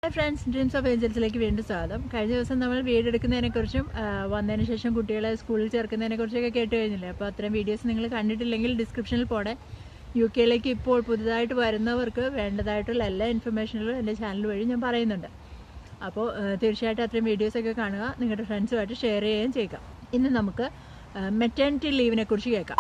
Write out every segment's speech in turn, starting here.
friends dreams of ഏഞ്ചൽസിലേക്ക് വീണ്ടും സ്വാഗതം കഴിഞ്ഞ ദിവസം നമ്മൾ വീടെടുക്കുന്നതിനെക്കുറിച്ചും ആ, വന്നതിന് ശേഷം കുട്ടികളെ സ്കൂളിൽ ചേർക്കുന്നതിനെക്കുറിച്ചൊക്കെ കേട്ട് കഴിഞ്ഞില്ലേ അപ്പോൾ അത്തരം വീഡിയോസ് നിങ്ങൾ കണ്ടിട്ടില്ലെങ്കിൽ ഡിസ്ക്രിപ്ഷനിൽ പോടെ യു കെയിലേക്ക് ഇപ്പോൾ പുതുതായിട്ട് വരുന്നവർക്ക് വേണ്ടതായിട്ടുള്ള എല്ലാ ഇൻഫർമേഷനുകളും എൻ്റെ ചാനൽ വഴി ഞാൻ പറയുന്നുണ്ട് അപ്പോൾ ആ, തീർച്ചയായിട്ടും അത്രയും വീഡിയോസൊക്കെ കാണുക നിങ്ങളുടെ ഫ്രണ്ട്സുമായിട്ട് ഷെയർ ചെയ്യുകയും ചെയ്യുക ഇന്ന് നമുക്ക് മെറ്റേണിറ്റി ലീവിനെ കുറിച്ച് കേൾക്കാം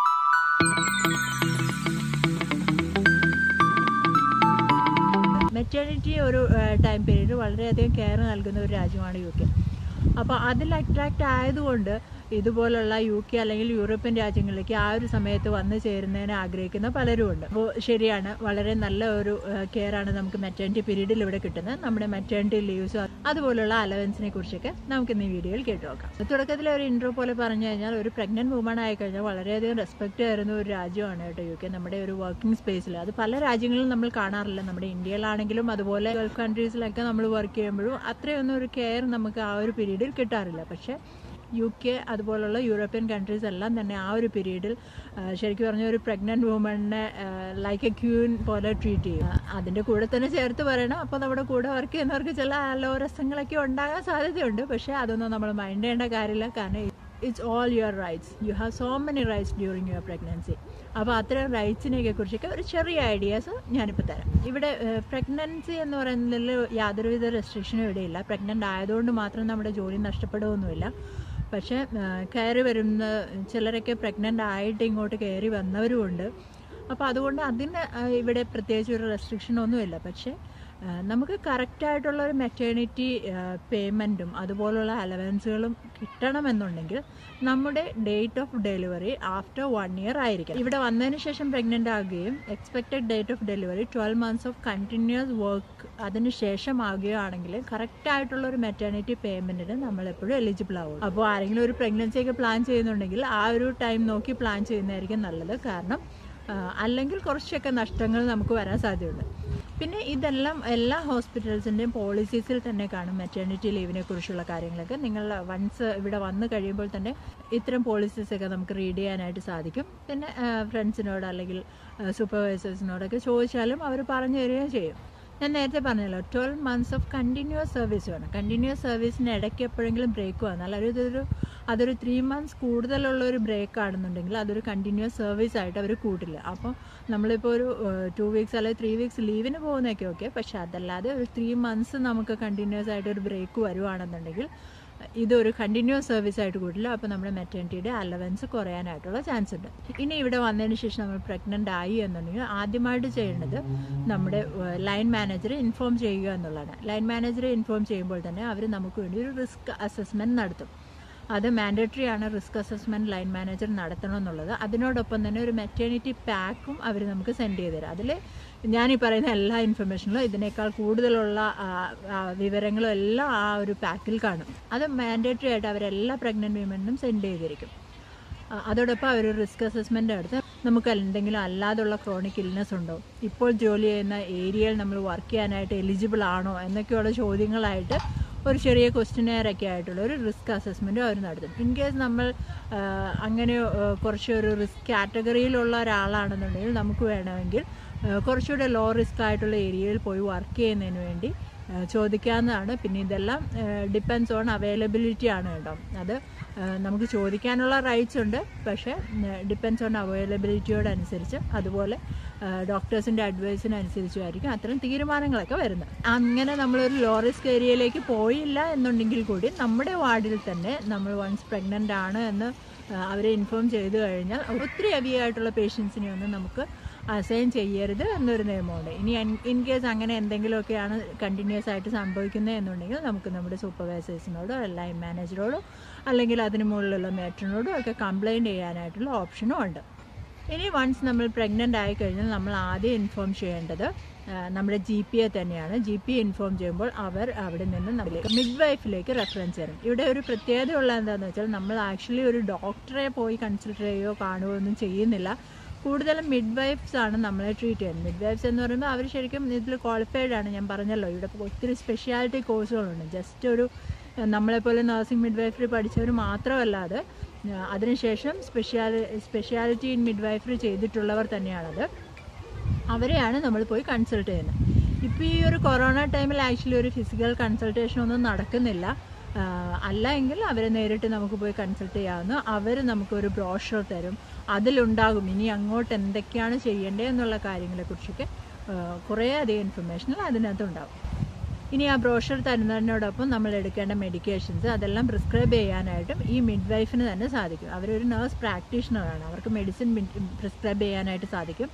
മെറ്റേണിറ്റി ഒരു ടൈം പീരീഡ് വളരെയധികം കെയർ നൽകുന്ന ഒരു രാജ്യമാണ് യു കെ അപ്പോൾ അതിൽ അട്രാക്റ്റ് ആയതുകൊണ്ട് ഇതുപോലുള്ള യു കെ അല്ലെങ്കിൽ യൂറോപ്യൻ രാജ്യങ്ങളിലേക്ക് ആ ഒരു സമയത്ത് വന്നു ചേരുന്നതിന് ആഗ്രഹിക്കുന്ന പലരും ഉണ്ട് അപ്പോൾ ശരിയാണ് വളരെ നല്ല ഒരു കെയർ ആണ് നമുക്ക് മെറ്റേണിറ്റി പീരീഡിൽ ഇവിടെ കിട്ടുന്നത് നമ്മുടെ മെറ്റേണിറ്റി ലീവ്സ് അതുപോലുള്ള അലവൻസിനെ കുറിച്ചൊക്കെ നമുക്ക് ഇന്ന് ഈ വീഡിയോയിൽ കേട്ടു നോക്കാം തുടക്കത്തിൽ ഒരു ഇൻട്രോ പോലെ പറഞ്ഞു കഴിഞ്ഞാൽ ഒരു പ്രഗ്നന്റ് വുമൺ ആയി കഴിഞ്ഞാൽ വളരെയധികം റെസ്പെക്ട് തരുന്ന ഒരു രാജ്യമാണ് കേട്ടോ യു കെ നമ്മുടെ ഒരു വർക്കിംഗ് സ്പേസിൽ അത് പല രാജ്യങ്ങളിലും നമ്മൾ കാണാറില്ല നമ്മുടെ ഇന്ത്യയിലാണെങ്കിലും അതുപോലെ ഗൾഫ് കൺട്രീസിലൊക്കെ നമ്മൾ വർക്ക് ചെയ്യുമ്പോഴും അത്രയൊന്നും ഒരു കെയർ നമുക്ക് ആ ഒരു പീരീഡിൽ കിട്ടാറില്ല പക്ഷേ യു കെ അതുപോലുള്ള യൂറോപ്യൻ കൺട്രീസ് എല്ലാം തന്നെ ആ ഒരു പീരീഡിൽ ശരിക്കും പറഞ്ഞ ഒരു പ്രഗ്നന്റ് വുമണിനെ ലൈക്ക് എ ക്യൂൻ പോലെ ട്രീറ്റ് ചെയ്യും ആ, അതിൻ്റെ കൂടെ തന്നെ ചേർത്ത് പറയണം അപ്പോൾ നമ്മുടെ കൂടെ വർക്ക് ചെയ്യുന്നവർക്ക് ചില അലോരസങ്ങളൊക്കെ ഉണ്ടാകാൻ സാധ്യതയുണ്ട് പക്ഷേ അതൊന്നും നമ്മൾ മൈൻഡ് ചെയ്യേണ്ട കാര്യമില്ല കാരണം it's all your rights you have so many rights during your pregnancy അപ്പോൾ അത്തരം റൈറ്റ്സിനെയൊക്കെ കുറിച്ചൊക്കെ ഒരു ചെറിയ ഐഡിയാസ് ഞാനിപ്പോൾ തരാം ഇവിടെ പ്രഗ്നൻസി എന്ന് പറയുന്നതിൽ യാതൊരുവിധ റെസ്ട്രിക്ഷനും ഇവിടെ ഇല്ല പ്രഗ്നൻ്റ് ആയതുകൊണ്ട് മാത്രം നമ്മുടെ ജോലി നഷ്ടപ്പെടുകയൊന്നുമില്ല പക്ഷേ കയറി വരുന്ന ചിലരൊക്കെ പ്രഗ്നൻ്റ് ആയിട്ട് ഇങ്ങോട്ട് കയറി വന്നവരുമുണ്ട് അപ്പോൾ അതുകൊണ്ട് അതിന് ആ, ഇവിടെ പ്രത്യേകിച്ച് ഒരു റെസ്ട്രിക്ഷനൊന്നുമില്ല പക്ഷേ ആ, നമുക്ക് കറക്റ്റായിട്ടുള്ള ഒരു മെറ്റേണിറ്റി പേയ്മെൻറ്റും അതുപോലുള്ള അലവൻസുകളും കിട്ടണമെന്നുണ്ടെങ്കിൽ നമ്മുടെ date of delivery after one year ആയിരിക്കും ഇവിടെ വന്നതിന് ശേഷം പ്രഗ്നൻ്റ് ആകുകയും expected date of delivery twelve months of continuous work അതിന് ശേഷം ആകുകയാണെങ്കിൽ കറക്റ്റ് ആയിട്ടുള്ള ഒരു മെറ്റേണിറ്റി പേയ്മെൻറ്റിന് നമ്മൾ എപ്പോഴും എലിജിബിൾ ആവും അപ്പോൾ ആരെങ്കിലും ഒരു pregnancy ഒക്കെ പ്ലാൻ ചെയ്യുന്നുണ്ടെങ്കിൽ ആ ഒരു ടൈം നോക്കി പ്ലാൻ ചെയ്യുന്നതായിരിക്കും നല്ലത് കാരണം ആ, അല്ലെങ്കിൽ കുറച്ചൊക്കെ നഷ്ടങ്ങൾ നമുക്ക് വരാൻ സാധ്യതയുണ്ട് പിന്നെ ഇതെല്ലാം എല്ലാ ഹോസ്പിറ്റൽസിൻ്റെയും പോളിസീസിൽ തന്നെ കാണും മെറ്റേണിറ്റി ലീവിനെ കുറിച്ചുള്ള കാര്യങ്ങളൊക്കെ നിങ്ങൾ വൺസ് ഇവിടെ വന്നു കഴിയുമ്പോൾ തന്നെ ഇത്തരം പോളിസീസ് ഒക്കെ നമുക്ക് റീഡ് ചെയ്യാനായിട്ട് സാധിക്കും പിന്നെ ഫ്രണ്ട്സിനോട് അല്ലെങ്കിൽ സൂപ്പർവൈസേഴ്സിനോടൊക്കെ ചോദിച്ചാലും അവർ പറഞ്ഞു തരികയും ചെയ്യും ഞാൻ നേരത്തെ പറഞ്ഞല്ലോ twelve months of continuous service വേണം കണ്ടിന്യൂസ് സർവീസിന് ഇടയ്ക്ക് എപ്പോഴെങ്കിലും ബ്രേക്ക് വന്നാൽ അതൊരു ഇതൊരു അതൊരു ത്രീ മന്ത്സ് കൂടുതലുള്ള ഒരു ബ്രേക്ക് ആണെന്നുണ്ടെങ്കിൽ അതൊരു കണ്ടിന്യൂസ് സർവീസ് ആയിട്ട് അവർ കൂട്ടില്ല അപ്പോൾ നമ്മളിപ്പോൾ ഒരു ടു വീക്സ് അല്ലെങ്കിൽ ത്രീ വീക്സ് ലീവിന് പോകുന്നതൊക്കെ ഓക്കെ പക്ഷെ അതല്ലാതെ ഒരു ത്രീ മന്ത്സ് നമുക്ക് കണ്ടിന്യൂസ് ആയിട്ട് ഒരു ബ്രേക്ക് വരുവാണെന്നുണ്ടെങ്കിൽ ഇതൊരു കണ്ടിന്യൂസ് സർവീസ് ആയിട്ട് കൂട്ടില്ല അപ്പോൾ നമ്മുടെ മെറ്റേണിറ്റിയുടെ അലവൻസ് കുറയാനായിട്ടുള്ള ചാൻസ് ഉണ്ട് ഇനി ഇവിടെ വന്നതിന് ശേഷം നമ്മൾ പ്രഗ്നൻ്റ് ആയി എന്നുണ്ടെങ്കിൽ ആദ്യമായിട്ട് ചെയ്യേണ്ടത് നമ്മുടെ ലൈൻ മാനേജറെ ഇൻഫോം ചെയ്യുക എന്നുള്ളതാണ് ലൈൻ മാനേജറെ ഇൻഫോം ചെയ്യുമ്പോൾ തന്നെ അവർ നമുക്ക് വേണ്ടി ഒരു റിസ്ക് അസസ്മെൻറ്റ് നടത്തും അത് മാൻഡേറ്ററി ആണ് റിസ്ക് അസസ്മെൻറ്റ് ലൈൻ മാനേജർ നടത്തണം എന്നുള്ളത് അതിനോടൊപ്പം തന്നെ ഒരു മെറ്റേണിറ്റി പാക്കും അവർ നമുക്ക് സെൻഡ് ചെയ്ത് തരാം അതിൽ ഞാൻ ഈ പറയുന്ന എല്ലാ ഇൻഫർമേഷനും ഇതിനേക്കാൾ കൂടുതലുള്ള ആ, ആ, വിവരങ്ങളും എല്ലാം ആ ഒരു പാക്കിൽ കാണും അത് മാൻഡേറ്ററി ആയിട്ട് അവരെല്ലാ പ്രഗ്നൻറ്റ് വിമനും സെൻഡ് ചെയ്തിരിക്കും ആ, അതോടൊപ്പം അവർ റിസ്ക് അസസ്മെൻ്റ് എടുത്ത് നമുക്ക് എന്തെങ്കിലും അല്ലാതുള്ള ക്രോണിക് ഇൽനെസ് ഉണ്ടോ ഇപ്പോൾ ജോലി ചെയ്യുന്ന ഏരിയയിൽ നമ്മൾ വർക്ക് ചെയ്യാനായിട്ട് എലിജിബിൾ ആണോ എന്നൊക്കെയുള്ള ചോദ്യങ്ങളായിട്ട് ഒരു ചെറിയ ക്വസ്റ്റിനെയർ ഒക്കെ ആയിട്ടുള്ള ഒരു റിസ്ക് അസസ്മെൻറ്റും അവർ നടത്തും ഇൻ കേസ് നമ്മൾ ആ, അങ്ങനെ ആ, കുറച്ച് ഒരു റിസ്ക് കാറ്റഗറിയിലുള്ള ഒരാളാണെന്നുണ്ടെങ്കിൽ നമുക്ക് വേണമെങ്കിൽ ആ, കുറച്ചുകൂടെ ലോ റിസ്ക് ആയിട്ടുള്ള ഏരിയയിൽ പോയി വർക്ക് ചെയ്യുന്നതിന് വേണ്ടി ആ, ചോദിക്കാവുന്നതാണ് പിന്നെ ഇതെല്ലാം ഡിപ്പെൻസ് ഓൺ അവൈലബിലിറ്റി ആണ് കേട്ടോ അത് ആ, നമുക്ക് ചോദിക്കാനുള്ള റൈറ്റ്സ് ഉണ്ട് പക്ഷേ ഡിപ്പെൻസ് ഓൺ അവൈലബിലിറ്റിയോടനുസരിച്ച് അതുപോലെ ഡോക്ടേഴ്സിൻ്റെ അഡ്വൈസിനനുസരിച്ചുമായിരിക്കും അത്തരം തീരുമാനങ്ങളൊക്കെ വരുന്നത് അങ്ങനെ നമ്മളൊരു ലോ റിസ്ക് ഏരിയയിലേക്ക് പോയില്ല എന്നുണ്ടെങ്കിൽ കൂടി നമ്മുടെ വാർഡിൽ തന്നെ നമ്മൾ വൺസ് പ്രഗ്നൻ്റ് ആണ് എന്ന് ആ, അവരെ ഇൻഫോം ചെയ്തു കഴിഞ്ഞാൽ ഒത്തിരി ഹെവി ആയിട്ടുള്ള പേഷ്യൻസിനെ ഒന്നും നമുക്ക് അസൈൻ ചെയ്യരുത് എന്നൊരു നിയമമുണ്ട് ഇനി ഇൻ കേസ് അങ്ങനെ എന്തെങ്കിലുമൊക്കെയാണ് കണ്ടിന്യൂസ് ആയിട്ട് സംഭവിക്കുന്നത് എന്നുണ്ടെങ്കിൽ നമുക്ക് നമ്മുടെ സൂപ്പർവൈസേഴ്സിനോടോ ലൈൻ മാനേജറോടോ അല്ലെങ്കിൽ അതിന് മുകളിലുള്ള മേറ്ററിനോടോ ഒക്കെ കംപ്ലൈൻറ്റ് ചെയ്യാനായിട്ടുള്ള ഓപ്ഷനും ഉണ്ട് ഇനി വൺസ് നമ്മൾ പ്രഗ്നൻ്റ് ആയി കഴിഞ്ഞാൽ നമ്മൾ ആദ്യം ഇൻഫോം ചെയ്യേണ്ടത് ആ, നമ്മുടെ ജി പി എ തന്നെയാണ് ജി പി ഇൻഫോം ചെയ്യുമ്പോൾ അവർ അവിടെ നിന്ന് നമ്മളിലേക്ക് മിഡ് വൈഫിലേക്ക് റെഫറൻസ് തരും ഇവിടെ ഒരു പ്രത്യേകത ഉള്ള എന്താണെന്ന് വെച്ചാൽ നമ്മൾ ആക്ച്വലി ഒരു ഡോക്ടറെ പോയി കൺസൾട്ട് ചെയ്യുകയോ കാണുകയോ ഒന്നും ചെയ്യുന്നില്ല കൂടുതലും മിഡ് വൈഫ്സ് ആണ് നമ്മളെ ട്രീറ്റ് ചെയ്യുന്നത് മിഡ് വൈഫ്സ് എന്ന് പറയുമ്പോൾ അവർ ശരിക്കും ഇതിൽ ക്വാളിഫൈഡ് ആണ് ഞാൻ പറഞ്ഞല്ലോ ഇവിടെ ഒത്തിരി സ്പെഷ്യാലിറ്റി കോഴ്സുകളുണ്ട് ജസ്റ്റ് ഒരു നമ്മളെപ്പോലെ നഴ്സിംഗ് മിഡ് വൈഫറി പഠിച്ചവർ മാത്രമല്ലാതെ ആ, അതിനുശേഷം specially speciality in midwifery ചെയ്തിട്ടുള്ളവർ തന്നെയാണത് അവരെയാണ് നമ്മൾ പോയി കൺസൾട്ട് ചെയ്യുന്നത് ഇപ്പോൾ ഈ ഒരു കൊറോണ ടൈമിൽ ആക്ച്വലി ഒരു ഫിസിക്കൽ കൺസൾട്ടേഷൻ ഒന്നും നടക്കുന്നില്ല ആഹ് അല്ല എങ്കിൽ അവരെ നേരിട്ട് നമുക്ക് പോയി കൺസൾട്ട് ചെയ്യാവുന്ന അവർ നമുക്കൊരു ബ്രോഷർ തരും അതിലുണ്ടാകും ഇനി അങ്ങോട്ട് എന്തൊക്കെയാണ് ചെയ്യേണ്ടത് എന്നുള്ള കാര്യങ്ങളെക്കുറിച്ചൊക്കെ ആഹ് കുറേ അധികം ഇൻഫർമേഷൻ അതിനകത്തുണ്ടാവും ഇനി ആ ബ്രോഷർ തരുന്നതിനോടൊപ്പം നമ്മൾ എടുക്കേണ്ട മെഡിക്കേഷൻസ് അതെല്ലാം പ്രിസ്ക്രൈബ് ചെയ്യാനായിട്ടും ഈ മിഡ് വൈഫിന് തന്നെ സാധിക്കും അവരൊരു നേഴ്സ് പ്രാക്ടീഷണറാണ് അവർക്ക് മെഡിസിൻ പ്രിസ്ക്രൈബ് ചെയ്യാനായിട്ട് സാധിക്കും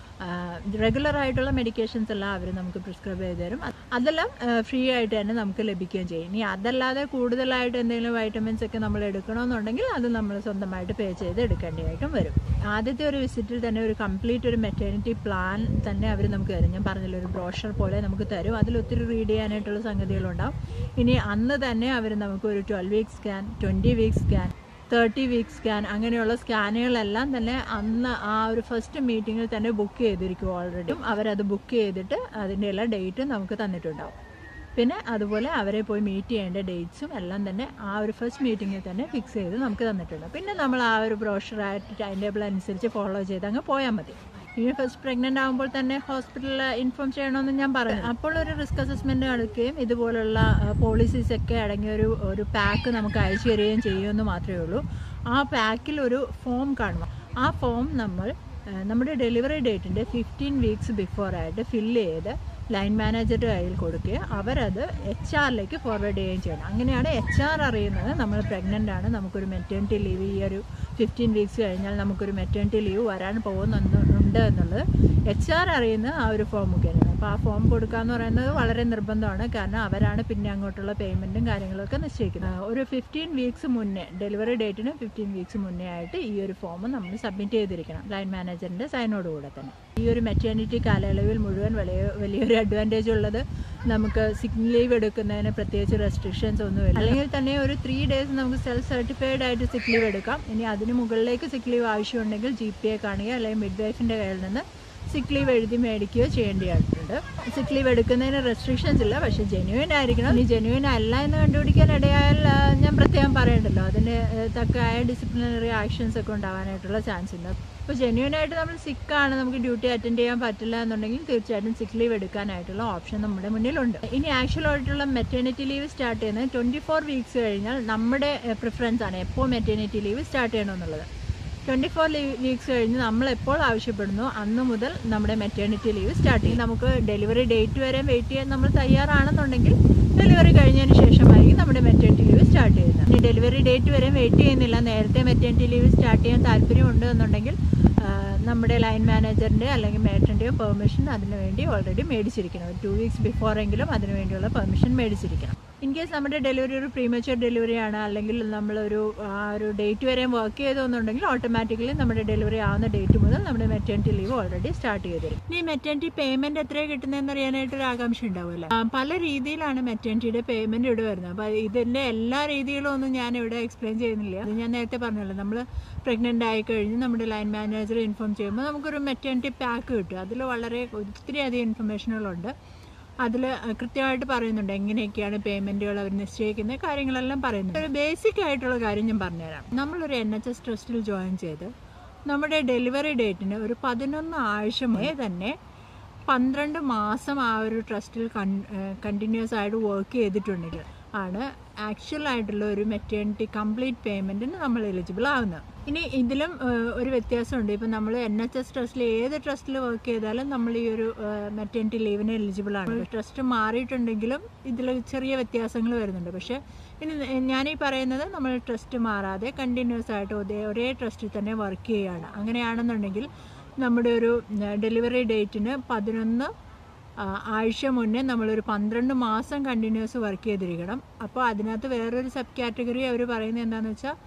റെഗുലർ ആയിട്ടുള്ള മെഡിക്കേഷൻസ് എല്ലാം അവർ നമുക്ക് പ്രിസ്ക്രൈബ് ചെയ്ത് തരും അത് അതെല്ലാം ഫ്രീ ആയിട്ട് തന്നെ നമുക്ക് ലഭിക്കുകയും ചെയ്യും ഇനി അതല്ലാതെ കൂടുതലായിട്ട് എന്തെങ്കിലും വൈറ്റമിൻസ് ഒക്കെ നമ്മൾ എടുക്കണമെന്നുണ്ടെങ്കിൽ അത് നമ്മൾ സ്വന്തമായിട്ട് പേ ചെയ്ത് എടുക്കേണ്ടതായിട്ടും വരും ആദ്യത്തെ ഒരു വിസിറ്റിൽ തന്നെ ഒരു കംപ്ലീറ്റ് ഒരു മെറ്റേണിറ്റി പ്ലാൻ തന്നെ അവർ നമുക്ക് തരും ഞാൻ പറഞ്ഞില്ല ഒരു ബ്രോഷർ പോലെ നമുക്ക് തരും അതിൽ ഒത്തിരി റീഡ് ചെയ്യാനായിട്ടുള്ള സംഗതികളുണ്ടാവും ഇനി അന്ന് തന്നെ അവർ നമുക്ക് ഒരു twelve week scan twenty week scan thirty week scan അങ്ങനെയുള്ള സ്കാനുകളെല്ലാം തന്നെ അന്ന് ആ ഒരു ഫസ്റ്റ് മീറ്റിങ്ങിൽ തന്നെ ബുക്ക് ചെയ്തിരിക്കും ഓൾറെഡി അവരത് ബുക്ക് ചെയ്തിട്ട് അതിൻ്റെ എല്ലാ ഡേറ്റും നമുക്ക് തന്നിട്ടുണ്ടാവും പിന്നെ അതുപോലെ അവരെ പോയി മീറ്റ് ചെയ്യേണ്ട ഡേറ്റ്സും എല്ലാം തന്നെ ആ ഒരു ഫസ്റ്റ് മീറ്റിങ്ങിൽ തന്നെ ഫിക്സ് ചെയ്ത് നമുക്ക് തന്നിട്ടുണ്ട് പിന്നെ നമ്മൾ ആ ഒരു ബ്രോഷറായിട്ട് ടൈം ടേബിൾ അനുസരിച്ച് ഫോളോ ചെയ്ത് അങ്ങ് പോയാൽ മതി ഇനി ഫസ്റ്റ് പ്രഗ്നൻ്റ് ആകുമ്പോൾ തന്നെ ഹോസ്പിറ്റലിൽ ഇൻഫോം ചെയ്യണമെന്ന് ഞാൻ പറഞ്ഞു അപ്പോൾ ഒരു റിസ്ക് അസസ്മെൻറ്റ് നടക്കുകയും ഇതുപോലുള്ള പോളിസീസ് ഒക്കെ അടങ്ങിയ ഒരു ഒരു പാക്ക് നമുക്ക് അയച്ചു തരികയും ചെയ്യുമെന്ന് മാത്രമേ ഉള്ളൂ ആ പാക്കിൽ ഒരു ഫോം കാണും ആ ഫോം നമ്മൾ ആ, നമ്മുടെ ഡെലിവറി ഡേറ്റിൻ്റെ ഫിഫ്റ്റീൻ വീക്സ് ബിഫോറായിട്ട് ഫില്ല് ചെയ്ത് ലൈൻ മാനേജറുടെ കയ്യിൽ കൊടുക്കുകയും അവരത് എച്ച് ആറിലേക്ക് ഫോർവേഡ് ചെയ്യുകയും ചെയ്യണം അങ്ങനെയാണ് എച്ച് ആർ അറിയുന്നത് നമ്മൾ പ്രഗ്നൻ്റ് ആണ് നമുക്കൊരു മെറ്റേണിറ്റി ലീവ് ഈ ഒരു ഫിഫ്റ്റീൻ വീക്സ് കഴിഞ്ഞാൽ നമുക്കൊരു മെറ്റേണിറ്റി ലീവ് വരാൻ പോകുന്നുണ്ട് എന്നുള്ളത് എച്ച് ആർ അറിയുന്നത് ആ ഒരു ഫോം മുഖേനയാണ് അപ്പോൾ ആ ഫോം കൊടുക്കുക എന്ന് പറയുന്നത് വളരെ നിർബന്ധമാണ് കാരണം അവരാണ് പിന്നെ അങ്ങോട്ടുള്ള പേയ്മെൻറ്റും കാര്യങ്ങളൊക്കെ നിശ്ചയിക്കുന്നത് ആ, ഒരു ഫിഫ്റ്റീൻ വീക്സ് മുന്നേ ഡെലിവറി ഡേറ്റിന് ഫിഫ്റ്റീൻ വീക്സ് മുന്നേ ആയിട്ട് ഈ ഒരു ഫോം നമ്മൾ സബ്മിറ്റ് ചെയ്തിരിക്കണം ലൈൻ മാനേജറിൻ്റെ സൈനോട് കൂടെ തന്നെ ഈ ഒരു മെറ്റേണിറ്റി കാലയളവിൽ മുഴുവൻ വലിയ വലിയൊരു അഡ്വാൻറ്റേജ് ഉള്ളത് നമുക്ക് സിക്ക് ലീവ് എടുക്കുന്നതിന് പ്രത്യേകിച്ച് റെസ്ട്രിക്ഷൻസ് ഒന്നുമില്ല അല്ലെങ്കിൽ തന്നെ ഒരു ത്രീ ഡേയ്സ് നമുക്ക് സെൽഫ് സർട്ടിഫൈഡ് ആയിട്ട് സിക്ക് ലീവ് എടുക്കാം ഇനി അതിന് മുകളിലേക്ക് സിക്ക് ലീവ് ആവശ്യമുണ്ടെങ്കിൽ ജി പി എ കാണുകയോ അല്ലെങ്കിൽ മിഡ് വൈഫിൻ്റെ കയ്യിൽ നിന്ന് സിക്ക് ലീവ് എഴുതി മേടിക്കുകയോ ചെയ്യേണ്ടതായിട്ടുണ്ട് സിക്ക് ലീവ് എടുക്കുന്നതിന് റെസ്ട്രിക്ഷൻസ് ഇല്ല പക്ഷെ ജെന്യൂൻ ആയിരിക്കണം ഇനി ജെന്യൂൻ അല്ല എന്ന് കണ്ടുപിടിക്കാൻ ഇടയായാൽ ആ, ഞാൻ പ്രത്യേകം പറയണ്ടല്ലോ അതിന് ഏഹ്, തക്കതായ ഡിസിപ്ലിനറി ആക്ഷൻസ് ഒക്കെ ഉണ്ടാവാനായിട്ടുള്ള ചാൻസ് ഉണ്ട് അപ്പോൾ ജെന്യൂൻ ആയിട്ട് നമ്മൾ സിക്കാണ് നമുക്ക് ഡ്യൂട്ടി അറ്റൻഡ് ചെയ്യാൻ പറ്റില്ല എന്നുണ്ടെങ്കിൽ തീർച്ചയായിട്ടും സിക്ക് ലീവ് എടുക്കാനായിട്ടുള്ള ഓപ്ഷൻ നമ്മുടെ മുന്നിലുണ്ട് ഇനി ആക്ച്വൽ ആയിട്ടുള്ള മെറ്റേണിറ്റി ലീവ് സ്റ്റാർട്ട് ചെയ്യുന്നത് ട്വൻറ്റി ഫോർ വീക്സ് കഴിഞ്ഞാൽ നമ്മുടെ പ്രിഫറൻസ് ആണ് എപ്പോൾ മെറ്റേണിറ്റി ലീവ് സ്റ്റാർട്ട് ചെയ്യണമെന്നുള്ളത് ട്വൻറ്റി ഫോർ വീക്സ് കഴിഞ്ഞ് നമ്മൾ എപ്പോൾ ആവശ്യപ്പെടുന്നു അന്ന് മുതൽ നമ്മുടെ മെറ്റേണിറ്റി ലീവ് സ്റ്റാർട്ട് ചെയ്യും നമുക്ക് ഡെലിവറി ഡേറ്റ് വരെ വെയിറ്റ് ചെയ്യാൻ നമ്മൾ തയ്യാറാണെന്നുണ്ടെങ്കിൽ ഡെലിവറി കഴിഞ്ഞതിന് ശേഷമായിരിക്കും നമ്മുടെ മെറ്റേണിറ്റി ലീവ് സ്റ്റാർട്ട് ചെയ്യുന്നത് ഇനി ഡെലിവറി ഡേറ്റ് വരെ വെയിറ്റ് ചെയ്യുന്നില്ല നേരത്തെ മെറ്റേണിറ്റി ലീവ് സ്റ്റാർട്ട് ചെയ്യാൻ താല്പര്യമുണ്ട് എന്നുണ്ടെങ്കിൽ ആ, നമ്മുടെ ലൈൻ മാനേജറിൻ്റെ അല്ലെങ്കിൽ മേറ്ററിൻ്റെയോ പെർമിഷൻ അതിന് വേണ്ടി ഓൾറെഡി മേടിച്ചിരിക്കണം ഒരു ടു വീക്സ് ബിഫോർ എങ്കിലും അതിന് വേണ്ടിയുള്ള പെർമിഷൻ മേടിച്ചിരിക്കണം ഇൻ കേസ് നമ്മുടെ ഡെലിവറി ഒരു പ്രീമച്വർ ഡെലിവറി ആണ് അല്ലെങ്കിൽ നമ്മളൊരു ആ ഒരു ഡേറ്റ് വരെ വർക്ക് ചെയ്തെന്നുണ്ടെങ്കിൽ ഓട്ടോമാറ്റിക്കലി നമ്മുടെ ഡെലിവറി ആവുന്ന ഡേറ്റ് മുതൽ നമ്മുടെ മെറ്റേണിറ്റി ലീവ് ഓൾറെഡി സ്റ്റാർട്ട് ചെയ്തിരും ഇനി മെറ്റേണിറ്റി പേയ്മെന്റ് എത്രയാണ് കിട്ടുന്നതെന്ന് അറിയാനായിട്ട് ഒരു ആകാംക്ഷ ഉണ്ടാവില്ല പല രീതിയിലാണ് മെറ്റേണിറ്റിയുടെ പേയ്മെന്റ് ഇവിടെ വരുന്നത് അപ്പോൾ ഇതിന്റെ എല്ലാ രീതികളും ഒന്നും ഞാൻ ഇവിടെ എക്സ്പ്ലെയിൻ ചെയ്യുന്നില്ല അത് ഞാൻ നേരത്തെ പറഞ്ഞല്ലോ നമ്മൾ പ്രഗ്നന്റ് ആയി കഴിഞ്ഞ് നമ്മുടെ ലൈൻ മാനേജർ ഇൻഫോം ചെയ്യുമ്പോൾ നമുക്കൊരു മെറ്റേണിറ്റി പാക്ക് കിട്ടും അതിൽ വളരെ ഒത്തിരി അധികം ഇൻഫർമേഷനുകളുണ്ട് അതിൽ കൃത്യമായിട്ട് പറയുന്നുണ്ട് എങ്ങനെയൊക്കെയാണ് പേയ്മെന്റുകൾ അവർ നിശ്ചയിക്കുന്ന കാര്യങ്ങളെല്ലാം പറയുന്നുണ്ട് ഒരു ബേസിക് ആയിട്ടുള്ള കാര്യം ഞാൻ പറഞ്ഞുതരാം നമ്മളൊരു എൻ എച്ച് എസ് ട്രസ്റ്റിൽ ജോയിൻ ചെയ്ത് നമ്മുടെ ഡെലിവറി ഡേറ്റിന് ഒരു പതിനൊന്ന് ആഴ്ച മുന്നേ തന്നെ പന്ത്രണ്ട് മാസം ആ ഒരു ട്രസ്റ്റിൽ കണ്ടിന്യൂസ് ആയിട്ട് വർക്ക് ചെയ്തിട്ടുണ്ടെങ്കിൽ ആണ് ആക്ച്വൽ ആയിട്ടുള്ള ഒരു മെറ്റേണിറ്റി കംപ്ലീറ്റ് പേയ്മെൻറ്റിന് നമ്മൾ എലിജിബിൾ ആവുന്നത് ഇനി ഇതിലും ഏഹ്, ഒരു വ്യത്യാസമുണ്ട് ഇപ്പം നമ്മൾ എൻ എച്ച് എസ് ട്രസ്റ്റിൽ ഏത് ട്രസ്റ്റിൽ വർക്ക് ചെയ്താലും നമ്മൾ ഈ ഒരു മെറ്റേണിറ്റി ലീവിന് എലിജിബിൾ ആണ് ട്രസ്റ്റ് മാറിയിട്ടുണ്ടെങ്കിലും ഇതിൽ ചെറിയ വ്യത്യാസങ്ങൾ വരുന്നുണ്ട് പക്ഷേ ഇനി ഞാനീ പറയുന്നത് നമ്മൾ ട്രസ്റ്റ് മാറാതെ കണ്ടിന്യൂസ് ആയിട്ട് ഒരേ ഒരേ ട്രസ്റ്റിൽ തന്നെ വർക്ക് ചെയ്യുകയാണ് അങ്ങനെയാണെന്നുണ്ടെങ്കിൽ നമ്മുടെ ഒരു ഡെലിവറി ഡേറ്റിന് പതിനൊന്ന് ആ, ആഴ്ച മുന്നേ നമ്മളൊരു പന്ത്രണ്ട് മാസം കണ്ടിന്യൂസ് വർക്ക് ചെയ്തിരിക്കണം അപ്പോൾ അതിനകത്ത് വേറൊരു സബ് കാറ്റഗറി അവർ പറയുന്നത് എന്താണെന്ന് വെച്ചാൽ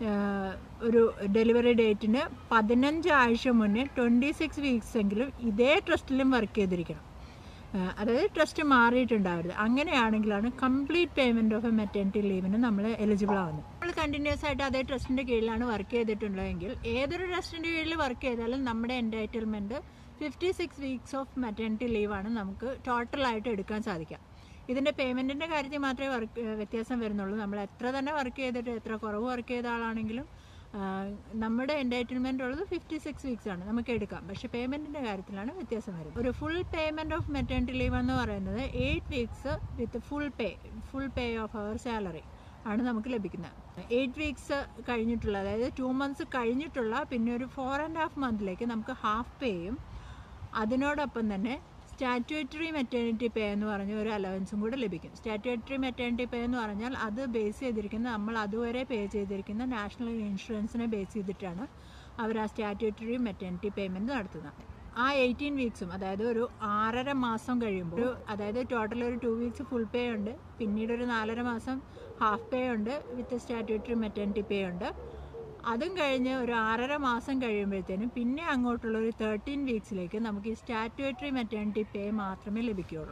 ഒരു ഡെലിവറി ഡേറ്റിന് പതിനഞ്ച് ആഴ്ച മുന്നേ ട്വൻറ്റി സിക്സ് വീക്സ് എങ്കിലും ഇതേ ട്രസ്റ്റിലും വർക്ക് ചെയ്തിരിക്കണം ആ, അതായത് ട്രസ്റ്റ് മാറിയിട്ടുണ്ടാവരുത് അങ്ങനെയാണെങ്കിലാണ് complete payment of a maternity ലീവിന് നമ്മൾ എലിജിബിൾ ആവുന്നത് നമ്മൾ കണ്ടിന്യൂസ് ആയിട്ട് അതേ ട്രസ്റ്റിൻ്റെ കീഴിലാണ് വർക്ക് ചെയ്തിട്ടുള്ളതെങ്കിൽ ഏതൊരു ട്രസ്റ്റിൻ്റെ കീഴിൽ വർക്ക് ചെയ്താലും നമ്മുടെ entitlement fifty six weeks of maternity ലീവാണ് നമുക്ക് ടോട്ടലായിട്ട് എടുക്കാൻ സാധിക്കുക ഇതിൻ്റെ പേയ്മെൻറ്റിൻ്റെ കാര്യത്തിൽ മാത്രമേ വർക്ക് വ്യത്യാസം വരുന്നുള്ളൂ നമ്മൾ എത്ര തന്നെ വർക്ക് ചെയ്തിട്ട് എത്ര കുറവ് വർക്ക് ചെയ്ത ആളാണെങ്കിലും ആ, നമ്മുടെ എൻറ്റൈറ്റിൽമെൻ്റ് ഉള്ളത് ഫിഫ്റ്റി സിക്സ് വീക്സ് ആണ് നമുക്ക് എടുക്കാം പക്ഷെ പേയ്മെൻറ്റിൻ്റെ കാര്യത്തിലാണ് വ്യത്യാസം വരുന്നത് ഒരു full payment of maternity leave എന്ന് പറയുന്നത് eight weeks with full pay full pay of അവർ സാലറി ആണ് നമുക്ക് ലഭിക്കുന്നത് എയ്റ്റ് വീക്സ് കഴിഞ്ഞിട്ടുള്ള അതായത് ടു മന്ത്സ് കഴിഞ്ഞിട്ടുള്ള പിന്നെ ഒരു ഫോർ ആൻഡ് ഹാഫ് മന്തിലേക്ക് നമുക്ക് ഹാഫ് പേയും അതിനോടൊപ്പം തന്നെ സ്റ്റാറ്റുറ്ററി മെറ്റേണിറ്റി പേ എന്ന് പറഞ്ഞ ഒരു അലവൻസും കൂടെ ലഭിക്കും സ്റ്റാറ്റുറ്ററി മെറ്റേണിറ്റി പേ എന്ന് പറഞ്ഞാൽ അത് ബേസ് ചെയ്തിരിക്കുന്ന നമ്മൾ അതുവരെ പേ ചെയ്തിരിക്കുന്ന നാഷണൽ ഇൻഷുറൻസിനെ ബേസ് ചെയ്തിട്ടാണ് അവർ ആ സ്റ്റാറ്റുറ്ററി മെറ്റേണിറ്റി പേയ്മെൻറ്റ് നടത്തുന്നത് ആ എയ്റ്റീൻ വീക്സും അതായത് ഒരു ആറര മാസം കഴിയുമ്പോൾ ഒരു അതായത് ടോട്ടൽ ഒരു ടു വീക്സ് ഫുൾ പേ ഉണ്ട് പിന്നീട് ഒരു നാലര മാസം ഹാഫ് പേ ഉണ്ട് വിത്ത് സ്റ്റാറ്റുറ്ററി മെറ്റേണിറ്റി പേ ഉണ്ട് അതും കഴിഞ്ഞ് ഒരു ആറര മാസം കഴിയുമ്പോഴത്തേനും പിന്നെ അങ്ങോട്ടുള്ള ഒരു തേർട്ടീൻ വീക്സിലേക്ക് നമുക്ക് ഈ സ്റ്റാറ്റുറ്ററി മെറ്റേണിറ്റി പേ മാത്രമേ ലഭിക്കുകയുള്ളൂ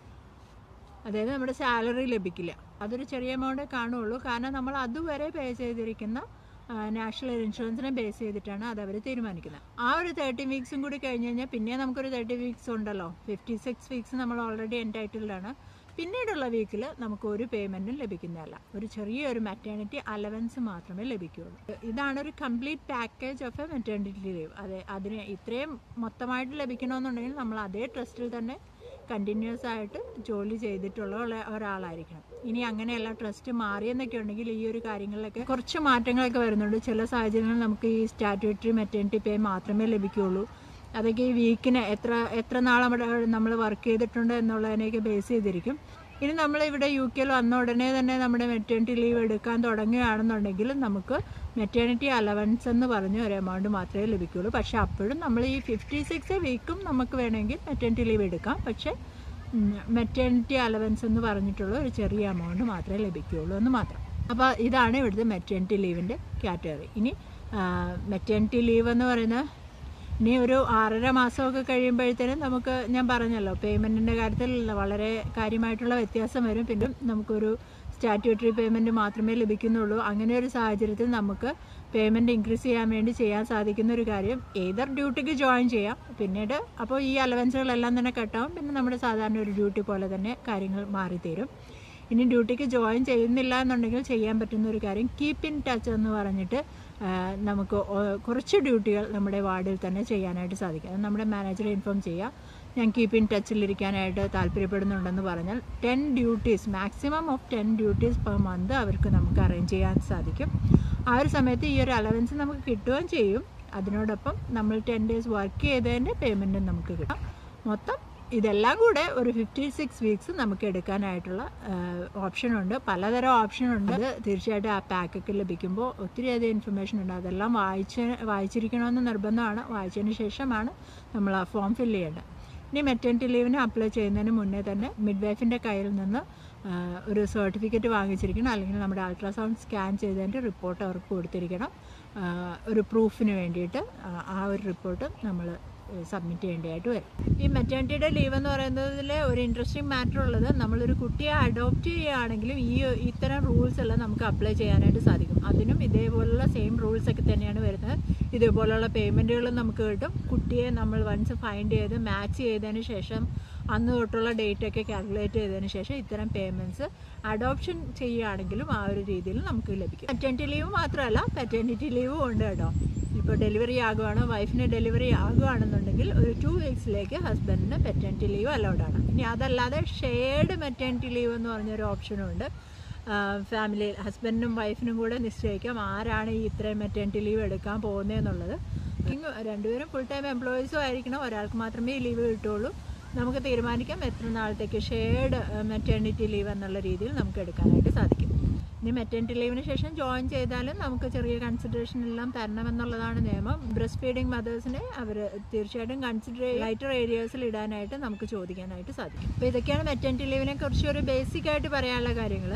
അതായത് നമ്മുടെ സാലറി ലഭിക്കില്ല അതൊരു ചെറിയ എമൗണ്ടേ കാണുള്ളൂ കാരണം നമ്മൾ അതുവരെ പേ ചെയ്തിരിക്കുന്ന നാഷണൽ ഇൻഷുറൻസിനെ ബേസ് ചെയ്തിട്ടാണ് അത് അവർ തീരുമാനിക്കുന്നത് ആ ഒരു തേർട്ടി വീക്സും കൂടി കഴിഞ്ഞ് കഴിഞ്ഞാൽ പിന്നെ നമുക്കൊരു തേർട്ടി വീക്സ് ഉണ്ടല്ലോ ഫിഫ്റ്റി സിക്സ് വീക്സ് നമ്മൾ ഓൾറെഡി എൻറ്റൈറ്റിൽഡാണ് പിന്നീടുള്ള വീക്കിൽ നമുക്ക് ഒരു പേയ്മെൻറ്റും ലഭിക്കുന്നതല്ല ഒരു ചെറിയൊരു മെറ്റേണിറ്റി അലവൻസ് മാത്രമേ ലഭിക്കുകയുള്ളൂ ഇതാണ് ഒരു complete package of a maternity leave അതെ അതിന് ഇത്രയും മൊത്തമായിട്ട് ലഭിക്കണമെന്നുണ്ടെങ്കിൽ നമ്മൾ അതേ ട്രസ്റ്റിൽ തന്നെ കണ്ടിന്യൂസ് ആയിട്ട് ജോലി ചെയ്തിട്ടുള്ള ഒള്ള- ഒരാളായിരിക്കണം ഇനി അങ്ങനെയല്ല ട്രസ്റ്റ് മാറിയെന്നൊക്കെ ഉണ്ടെങ്കിൽ ഈ ഒരു കാര്യങ്ങളിലൊക്കെ കുറച്ച് മാറ്റങ്ങളൊക്കെ വരുന്നുണ്ട് ചില സാഹചര്യങ്ങളിൽ നമുക്ക് ഈ സ്റ്റാറ്റ്യൂട്ടറി മെറ്റേണിറ്റി പേ മാത്രമേ ലഭിക്കുകയുള്ളൂ അതൊക്കെ ഈ വീക്കിന് എത്ര എത്ര നാൾ അവിടെ നമ്മൾ വർക്ക് ചെയ്തിട്ടുണ്ട് എന്നുള്ളതിനെയൊക്കെ ബേസ് ചെയ്തിരിക്കും ഇനി നമ്മൾ ഇവിടെ യു കെയിൽ വന്ന ഉടനെ തന്നെ നമ്മുടെ മെറ്റേണിറ്റി ലീവ് എടുക്കാൻ തുടങ്ങുകയാണെന്നുണ്ടെങ്കിൽ നമുക്ക് മെറ്റേണിറ്റി അലവൻസ് എന്ന് പറഞ്ഞ ഒരു എമൗണ്ട് മാത്രമേ ലഭിക്കുകയുള്ളൂ പക്ഷേ അപ്പോഴും നമ്മൾ ഈ ഫിഫ്റ്റി സിക്സ് വീക്കും നമുക്ക് വേണമെങ്കിൽ മെറ്റേണിറ്റി ലീവ് എടുക്കാം പക്ഷേ മെറ്റേണിറ്റി അലവൻസ് എന്ന് പറഞ്ഞിട്ടുള്ള ഒരു ചെറിയ എമൗണ്ട് മാത്രമേ ലഭിക്കുകയുള്ളൂ എന്ന് മാത്രം അപ്പോൾ ഇതാണ് ഇവിടുത്തെ മെറ്റേണിറ്റി ലീവിൻ്റെ കാറ്റഗറി ഇനി മെറ്റേണിറ്റി ലീവ് എന്ന് പറയുന്ന ഇനി ഒരു ആറര മാസമൊക്കെ കഴിയുമ്പോഴത്തേനും നമുക്ക് ഞാൻ പറഞ്ഞല്ലോ പേയ്മെൻറ്റിൻ്റെ കാര്യത്തിൽ വളരെ കാര്യമായിട്ടുള്ള വ്യത്യാസം വരും പിന്നെ നമുക്കൊരു സ്റ്റാറ്റ്യൂട്ടറി പേയ്മെൻറ്റ് മാത്രമേ ലഭിക്കുന്നുള്ളൂ അങ്ങനെ ഒരു സാഹചര്യത്തിൽ നമുക്ക് പേയ്മെൻറ്റ് ഇൻക്രീസ് ചെയ്യാൻ വേണ്ടി ചെയ്യാൻ സാധിക്കുന്ന ഒരു കാര്യം ഏതർ ഡ്യൂട്ടിക്ക് ജോയിൻ ചെയ്യാം പിന്നീട് അപ്പോൾ ഈ അലവൻസുകളെല്ലാം തന്നെ കട്ടാവും പിന്നെ നമ്മുടെ സാധാരണ ഒരു ഡ്യൂട്ടി പോലെ തന്നെ കാര്യങ്ങൾ മാറിത്തീരും ഇനി ഡ്യൂട്ടിക്ക് ജോയിൻ ചെയ്യുന്നില്ല എന്നുണ്ടെങ്കിൽ ചെയ്യാൻ പറ്റുന്ന ഒരു കാര്യം കീപ്പ് ഇൻ ടച്ച് എന്ന് പറഞ്ഞിട്ട് ആ, നമുക്ക് ഒ- കുറച്ച് ഡ്യൂട്ടികൾ നമ്മുടെ വാർഡിൽ തന്നെ ചെയ്യാനായിട്ട് സാധിക്കും അത് നമ്മുടെ മാനേജറെ ഇൻഫോം ചെയ്യാം ഞാൻ കീപ്പ് ഇൻ ടച്ചിലിരിക്കാനായിട്ട് താല്പര്യപ്പെടുന്നുണ്ടെന്ന് പറഞ്ഞാൽ ten duties maximum of ten duties per month അവർക്ക് നമുക്ക് അറേഞ്ച് ചെയ്യാൻ സാധിക്കും ആ ഒരു സമയത്ത് ഈ ഒരു അലവൻസ് നമുക്ക് കിട്ടുകയും ചെയ്യും അതിനോടൊപ്പം നമ്മൾ ടെൻ ഡേയ്സ് വർക്ക് ചെയ്തതിൻ്റെ പേയ്മെൻറ്റും നമുക്ക് കിട്ടാം മൊത്തം ഇതെല്ലാം കൂടെ ഒരു ഫിഫ്റ്റി സിക്സ് വീക്സ് നമുക്ക് എടുക്കാനായിട്ടുള്ള ഓപ്ഷനുണ്ട് പലതരം ഓപ്ഷനുണ്ട് അത് തീർച്ചയായിട്ടും ആ പാക്കൊക്കെ ലഭിക്കുമ്പോൾ ഒത്തിരി അധികം ഇൻഫർമേഷൻ ഉണ്ട് അതെല്ലാം വായിച്ച് വായിച്ചിരിക്കണമെന്ന് നിർബന്ധമാണ് വായിച്ചതിന് ശേഷമാണ് നമ്മൾ ആ ഫോം ഫില്ല് ചെയ്യേണ്ടത് ഇനി മെറ്റേണിറ്റി ലീവിന് അപ്ലൈ ചെയ്യുന്നതിന് മുന്നേ തന്നെ മിഡ് വൈഫിൻ്റെ കയ്യിൽ നിന്ന് ആ, ഒരു സർട്ടിഫിക്കറ്റ് വാങ്ങിച്ചിരിക്കണം അല്ലെങ്കിൽ നമ്മുടെ അൾട്രാസൗണ്ട് സ്കാൻ ചെയ്തതിൻ്റെ റിപ്പോർട്ട് അവർക്ക് കൊടുത്തിരിക്കണം ആ, ഒരു പ്രൂഫിന് വേണ്ടിയിട്ട് ആ, ആ ഒരു റിപ്പോർട്ട് നമ്മൾ സബ്മിറ്റ് ചെയ്യേണ്ടതായിട്ട് വരും ഈ മെറ്റേണിറ്റിയുടെ ലീവ് എന്ന് പറയുന്നതിൽ ഒരു ഇൻട്രസ്റ്റിംഗ് മാറ്റർ ഉള്ളത് നമ്മളൊരു കുട്ടിയെ അഡോപ്റ്റ് ചെയ്യുകയാണെങ്കിലും ഈ ഇത്തരം റൂൾസ് എല്ലാം നമുക്ക് അപ്ലൈ ചെയ്യാനായിട്ട് സാധിക്കും അതിനും ഇതേപോലുള്ള സെയിം റൂൾസ് ഒക്കെ തന്നെയാണ് വരുന്നത് ഇതേപോലുള്ള പേയ്മെൻറ്റുകളും നമുക്ക് കിട്ടും കുട്ടിയെ നമ്മൾ വൺസ് ഫൈൻഡ് ചെയ്ത് മാച്ച് ചെയ്തതിന് ശേഷം അന്ന് തൊട്ടുള്ള ഡേറ്റ് ഒക്കെ കാൽക്കുലേറ്റ് ചെയ്തതിന് ശേഷം ഇത്തരം പേയ്മെൻറ്റ്സ് അഡോപ്ഷൻ ചെയ്യുകയാണെങ്കിലും ആ ഒരു രീതിയിൽ നമുക്ക് ലഭിക്കും പെറ്റേണിറ്റി ലീവ് മാത്രമല്ല പെറ്റേണിറ്റി ലീവും ഉണ്ട് കേട്ടോ ഇപ്പോൾ ഡെലിവറി ആകുവാണ് വൈഫിന് ഡെലിവറി ആകുകയാണെന്നുണ്ടെങ്കിൽ ഒരു ടു വീക്സിലേക്ക് ഹസ്ബൻഡിന് പെറ്റേണിറ്റി ലീവ് അലൗഡ് ആണ് ഇനി അതല്ലാതെ ഷെയർഡ് മെറ്റേണിറ്റി ലീവ് എന്ന് പറഞ്ഞൊരു ഓപ്ഷനും ഉണ്ട് ഫാമിലി ഹസ്ബൻഡിനും വൈഫിനും കൂടെ നിശ്ചയിക്കാം ആരാണ് ഈ ഇത്രയും മെറ്റേണിറ്റി ലീവ് എടുക്കാൻ പോകുന്നതെന്നുള്ളത് ഇങ്ങ് രണ്ടുപേരും ഫുൾ ടൈം എംപ്ലോയീസും ആയിരിക്കണം ഒരാൾക്ക് മാത്രമേ ഈ ലീവ് കിട്ടുള്ളൂ നമുക്ക് തീരുമാനിക്കാം എത്ര നാളത്തേക്ക് ഷെയർഡ് മെറ്റേണിറ്റി ലീവ് എന്നുള്ള രീതിയിൽ നമുക്ക് എടുക്കാനായിട്ട് സാധിക്കും ഇനി മെറ്റേണിറ്റി ലീവിന് ശേഷം ജോയിൻ ചെയ്താലും നമുക്ക് ചെറിയ കൺസിഡറേഷൻ എല്ലാം തരണമെന്നുള്ളതാണ് നിയമം ബ്രസ്റ്റ് ഫീഡിങ് മദേഴ്സിനെ അവർ തീർച്ചയായിട്ടും കൺസിഡർ ലൈറ്റർ ഏരിയാസിൽ ഇടാനായിട്ട് നമുക്ക് ചോദിക്കാനായിട്ട് സാധിക്കും അപ്പോൾ ഇതൊക്കെയാണ് മെറ്റേണിറ്റി ലീവിനെ കുറിച്ച് ഒരു ബേസിക് ആയിട്ട് പറയാനുള്ള കാര്യങ്ങൾ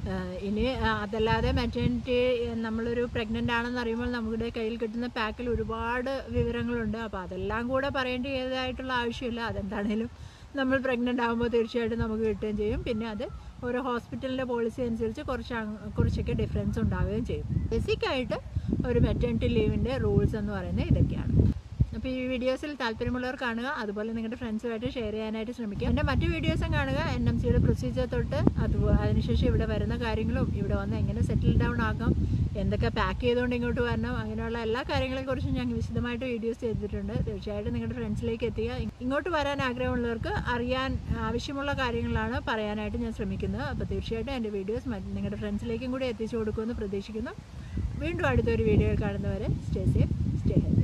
ഇനി ആ, അതല്ലാതെ മെറ്റേണിറ്റി നമ്മളൊരു പ്രഗ്നൻ്റ് ആണെന്ന് അറിയുമ്പോൾ നമ്മുടെ കയ്യിൽ കിട്ടുന്ന പാക്കിൽ ഒരുപാട് വിവരങ്ങളുണ്ട് അപ്പോൾ അതെല്ലാം കൂടെ പറയേണ്ടതായിട്ടുള്ള ആവശ്യമില്ല അതെന്താണേലും നമ്മൾ പ്രഗ്നൻ്റ് ആകുമ്പോൾ തീർച്ചയായിട്ടും നമുക്ക് കിട്ടുകയും ചെയ്യും പിന്നെ അത് ഓരോ ഹോസ്പിറ്റലിൻ്റെ പോളിസി അനുസരിച്ച് കുറച്ച് അങ്ങ് കുറച്ചൊക്കെ ഡിഫറൻസ് ഉണ്ടാവുകയും ചെയ്യും ബേസിക്കായിട്ട് ഒരു മെറ്റേണിറ്റി ലീവിൻ്റെ റൂൾസ് എന്ന് പറയുന്നത് ഇതൊക്കെയാണ് അപ്പോൾ ഈ വീഡിയോസിൽ താല്പര്യമുള്ളവർ കാണുക അതുപോലെ നിങ്ങളുടെ ഫ്രണ്ട്സുമായിട്ട് ഷെയർ ചെയ്യാനായിട്ട് ശ്രമിക്കുക എൻ്റെ മറ്റു വീഡിയോസും കാണുക എൻ എം സിയുടെ പ്രൊസീജിയർ തൊട്ട് അതുപോലെ അതിനുശേഷം ഇവിടെ വരുന്ന കാര്യങ്ങളും ഇവിടെ വന്ന് എങ്ങനെ സെറ്റിൽ ഡൗൺ ആക്കാം എന്തൊക്കെ പാക്ക് ചെയ്തുകൊണ്ട് ഇങ്ങോട്ട് വരണം അങ്ങനെയുള്ള എല്ലാ കാര്യങ്ങളെക്കുറിച്ചും ഞാൻ വിശദമായിട്ട് വീഡിയോസ് ചെയ്തിട്ടുണ്ട് തീർച്ചയായിട്ടും നിങ്ങളുടെ ഫ്രണ്ട്സിലേക്ക് എത്തുക ഇങ്ങോട്ട് വരാൻ ആഗ്രഹമുള്ളവർക്ക് അറിയാൻ ആവശ്യമുള്ള കാര്യങ്ങളാണ് പറയാനായിട്ട് ഞാൻ ശ്രമിക്കുന്നത് അപ്പോൾ തീർച്ചയായിട്ടും എൻ്റെ വീഡിയോസ് നിങ്ങളുടെ ഫ്രണ്ട്സിലേക്കും കൂടി എത്തിച്ചു കൊടുക്കുമെന്ന് പ്രതീക്ഷിക്കുന്നു വീണ്ടും അടുത്തൊരു വീഡിയോ കാണുന്നവരെ സ്റ്റേ സേഫ് സ്റ്റേ ഹെൽത്ത്